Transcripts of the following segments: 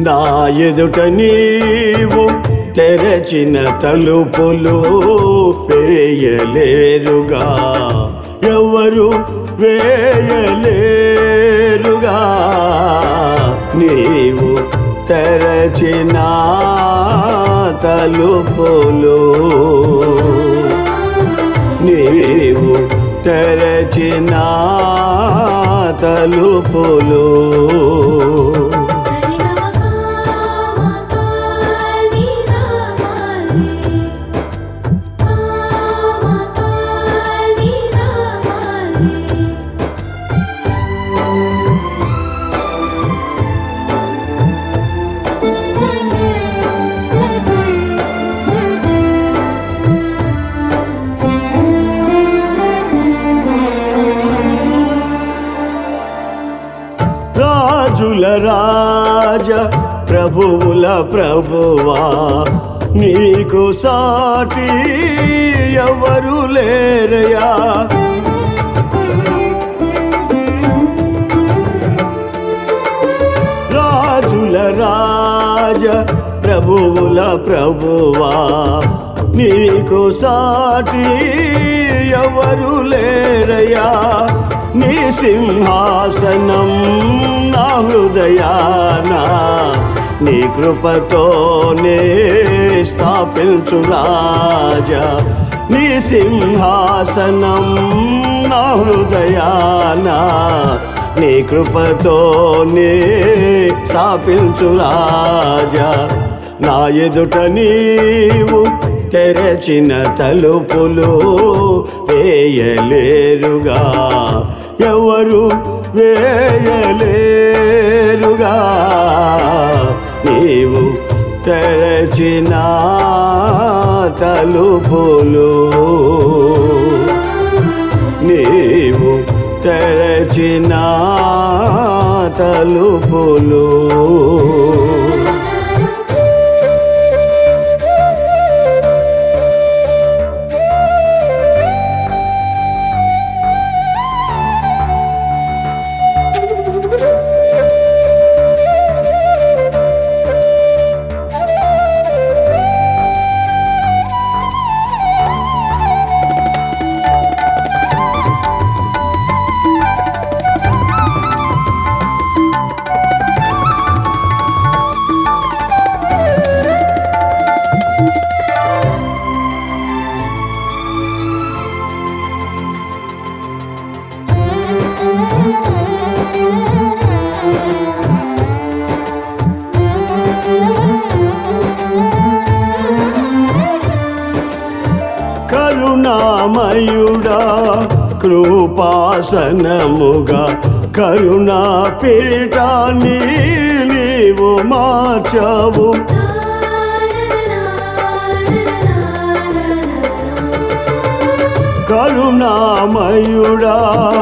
నా ఎదుట నీవు తెరచిన తలుపులు వేయలేరుగా ఎవరు వేయలేరుగా నీవు తెరచిన తలుపులు నీవు తెరచిన తలుపులు రాజుల రాజ ప్రభువుల ప్రభువా నీకు సాటి ఎవరు లేరయా రాజుల రాజ ప్రభువుల ప్రభువా నీకు సాటి ఎవరు లేరయా నీ సింహాసనం నా హృదయాన నీ కృపతోనే స్థాపించు రాజా నీ సింహాసనం నా హృదయాన నీ కృపతోనే స్థాపించు రాజా నా ఎదుట నీవు తెరచిన తలుపులు వేయలేరుగా ఎవరు వేయలేరుగా నీవు తెరచిన తలుపులు నీవు తెరచిన తలుపులు కరుణామయుడా కృపాసనముగా కరుణా పీఠాన్ని నీవు మార్చావు కరుణామయుడా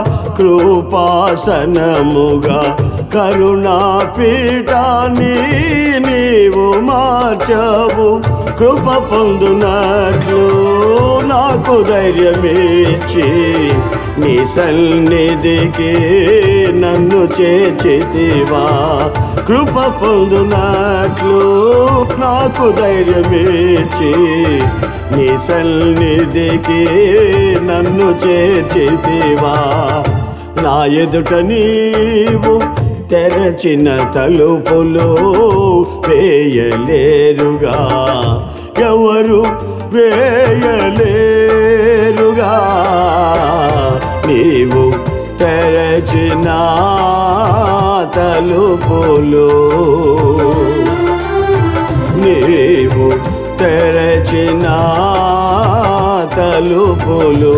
కృపాసనముగా కరుణా పీఠాన్ని నీవు మార్చవు కృప పొందునట్లు నాకు ధైర్యమిచ్చి నీ సన్నిధికి నన్ను చేర్చితివా కృప పొందునట్లు నాకు ధైర్యమిచ్చి నీ సన్నిధికి నన్ను చేర్చితివా నా ఎదుట నీవు తెరచిన తలుపులు వేయలేరుగా ఎవరు వేయలేరుగా నీవు తెరచిన తలుపులు నీవు తెరచిన తలుపులు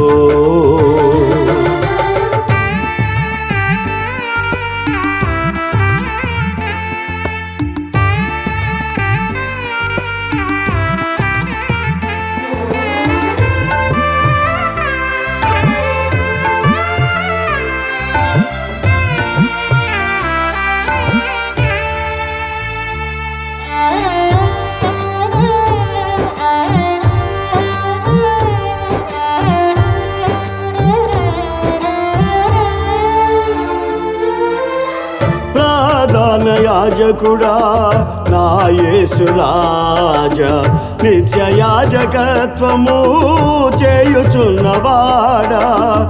ప్రధాన యాజకుడా నా యేసురాజా నిత్యయాజకత్వము చేయుచున్నవాడా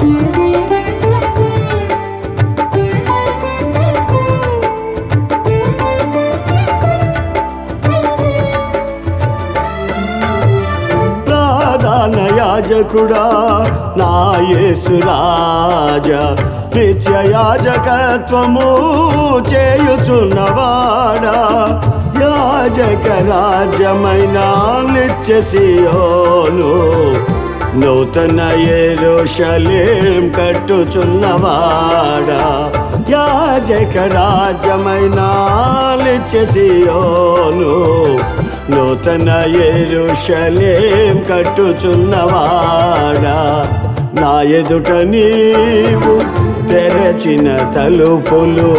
ప్రధాన యాజకుడా నా యేసురాజా నిత్య యాజకత్వము చేయుచున్నవాడా యాజక రాజ్యమైన నిత్య సియోను నూతన ఎరుషలేం కట్టుచున్నవాడా యాజక రాజ్యమైన నిత్య సియోను నూతన ఎరుషలేం కట్టుచున్నవాడా నా ఎదుట నీవు తెరచిన తలుపులు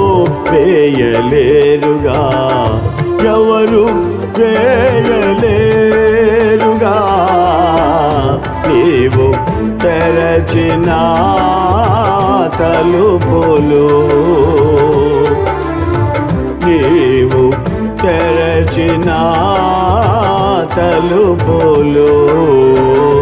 వేయలేరుగా ఎవరు వేయలేరుగా నీవు తెరచిన తలుపులు నీవు తెరచిన తలుపులు